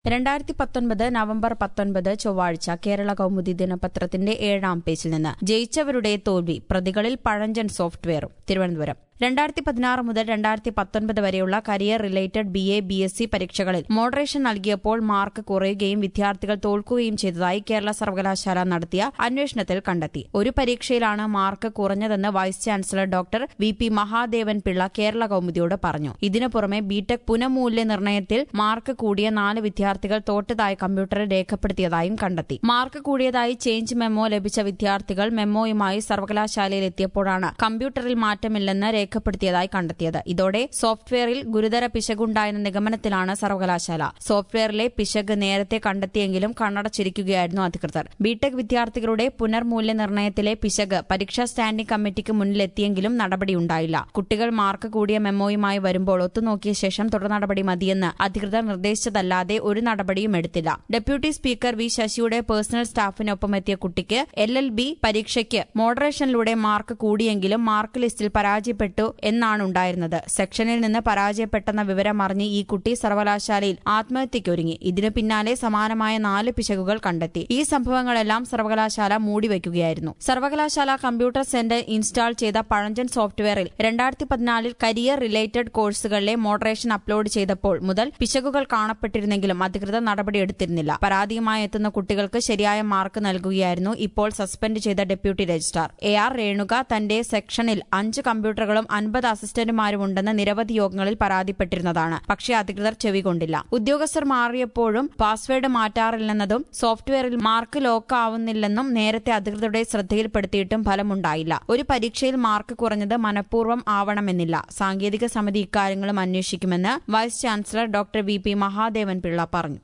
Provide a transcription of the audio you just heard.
രണ്ടായിരത്തി പത്തൊൻപത് നവംബർ പത്തൊൻപത് ചൊവ്വാഴ്ച കേരള കൗമുദി ദിനപത്രത്തിന്റെ ഏഴാം പേജിൽ നിന്ന് ജയിച്ചവരുടെ തോൽവി പ്രതികളിൽ പഴഞ്ചൻ സോഫ്റ്റ്വെയറും തിരുവനന്തപുരം രണ്ടായിരത്തി പതിനാറ് മുതൽ രണ്ടായിരത്തി പത്തൊൻപത് വരെയുള്ള career related B A B S C പരീക്ഷകളിൽ മോഡറേഷൻ നൽകിയപ്പോൾ മാർക്ക് കുറയുകയും വിദ്യാർത്ഥികൾ തോൽക്കുകയും ചെയ്തതായി കേരള സർവകലാശാല നടത്തിയ അന്വേഷണത്തിൽ കണ്ടെത്തി ഒരു പരീക്ഷയിലാണ് മാർക്ക് കുറഞ്ഞതെന്ന് vice chancellor doctor V P Mahadevan Pillai Kerala കൗമുദിയോട് പറഞ്ഞു ഇതിനു പുറമെ ബിടെക് പുനഃമൂല്യനിർണ്ണയത്തിൽ മാർക്ക് കൂടിയ നാല് വിദ്യാർത്ഥികൾ തോറ്റതായി കമ്പ്യൂട്ടറിൽ രേഖപ്പെടുത്തിയതായും കണ്ടെത്തി മാർക്ക് കൂടിയതായി ചേഞ്ച് മെമ്മോ ലഭിച്ച വിദ്യാർത്ഥികൾ മെമ്മോയുമായി സർവകലാശാലയിൽ എത്തിയപ്പോഴാണ് കമ്പ്യൂട്ടറിൽ മാറ്റമില്ലെന്ന് രേഖപ്പെടുത്തിയതായി കണ്ടെത്തിയത് ഇതോടെ സോഫ്റ്റ്വെയറിൽ ഗുരുതര പിശകുണ്ടായെന്ന നിഗമനത്തിലാണ് സർവകലാശാല സോഫ്റ്റ്വെയറിലെ പിശക് നേരത്തെ കണ്ടെത്തിയെങ്കിലും കണ്ണടച്ചിരിക്കുകയായിരുന്നു അധികൃതർ ബിടെക് വിദ്യാർത്ഥികളുടെ പുനർമൂല്യനിർണ്ണയത്തിലെ പിശക് പരീക്ഷാ സ്റ്റാൻഡിംഗ് കമ്മിറ്റിക്ക് മുന്നിലെത്തിയെങ്കിലും നടപടിയുണ്ടായില്ല കുട്ടികൾ മാർക്ക് കൂടിയ മെമ്മോയുമായി വരുമ്പോൾ ഒത്തുനോക്കിയ ശേഷം തുടർ നടപടി മതിയെന്ന് അധികൃതർ നിർദ്ദേശിച്ചതല്ലാതെ ഒരു നടപടിയും എടുത്തില്ല ഡെപ്യൂട്ടി സ്പീക്കർ വി ശശിയുടെ പേഴ്സണൽ സ്റ്റാഫിനൊപ്പം എത്തിയ കുട്ടിക്ക് എൽ എൽ ബി പരീക്ഷയ്ക്ക് മോഡറേഷനിലൂടെ മാർക്ക് കൂടിയെങ്കിലും മാർക്ക് ലിസ്റ്റിൽ പരാജയപ്പെട്ടു എന്നാണ് ഉണ്ടായിരുന്നത് സെക്ഷനിൽ നിന്ന് പരാജയപ്പെട്ടെന്ന വിവരം അറിഞ്ഞ് ഈ കുട്ടി സർവകലാശാലയിൽ ആത്മഹത്യയ്ക്കൊരുങ്ങി ഇതിനു പിന്നാലെ സമാനമായ നാല് പിശകുകൾ കണ്ടെത്തി ഈ സംഭവങ്ങളെല്ലാം സർവകലാശാല മൂടിവയ്ക്കുകയായിരുന്നു സർവകലാശാല കമ്പ്യൂട്ടർ സെന്റർ ഇൻസ്റ്റാൾ ചെയ്ത പഴഞ്ചൻ സോഫ്റ്റ്വെയറിൽ രണ്ടായിരത്തി പതിനാലിൽ കരിയർ റിലേറ്റഡ് കോഴ്സുകളിലെ മോഡറേഷൻ അപ്ലോഡ് ചെയ്തപ്പോൾ മുതൽ പിശകുകൾ കാണപ്പെട്ടിരുന്നെങ്കിലും അധികൃതർ നടപടിയെടുത്തിരുന്നില്ല പരാതിയുമായി എത്തുന്ന കുട്ടികൾക്ക് ശരിയായ മാർക്ക് നൽകുകയായിരുന്നു ഇപ്പോൾ സസ്പെൻഡ് ചെയ്ത deputy registrar A R Renuka തന്റെ സെക്ഷനിൽ അഞ്ച് കമ്പ്യൂട്ടറുകളും അൻപത് അസിസ്റ്റന്റുമാരും ഉണ്ടെന്ന് നിരവധി യോഗങ്ങളിൽ പരാതിപ്പെട്ടിരുന്നതാണ് പക്ഷേ അധികൃതർ ചെവികൊണ്ടില്ല ഉദ്യോഗസ്ഥർ മാറിയപ്പോഴും പാസ്വേഡ് മാറ്റാറില്ലെന്നതും സോഫ്റ്റ്വെയറിൽ മാർക്ക് ലോക്ക് ആവുന്നില്ലെന്നും നേരത്തെ അധികൃതരുടെ ശ്രദ്ധയിൽപ്പെടുത്തിയിട്ടും ഫലമുണ്ടായില്ല ഒരു പരീക്ഷയിൽ മാർക്ക് കുറഞ്ഞത് മനഃപൂർവ്വം ആവണമെന്നില്ല സാങ്കേതിക സമിതി ഇക്കാര്യങ്ങളും അന്വേഷിക്കുമെന്ന് vice chancellor doctor V P Mahadevan Pillai പറഞ്ഞു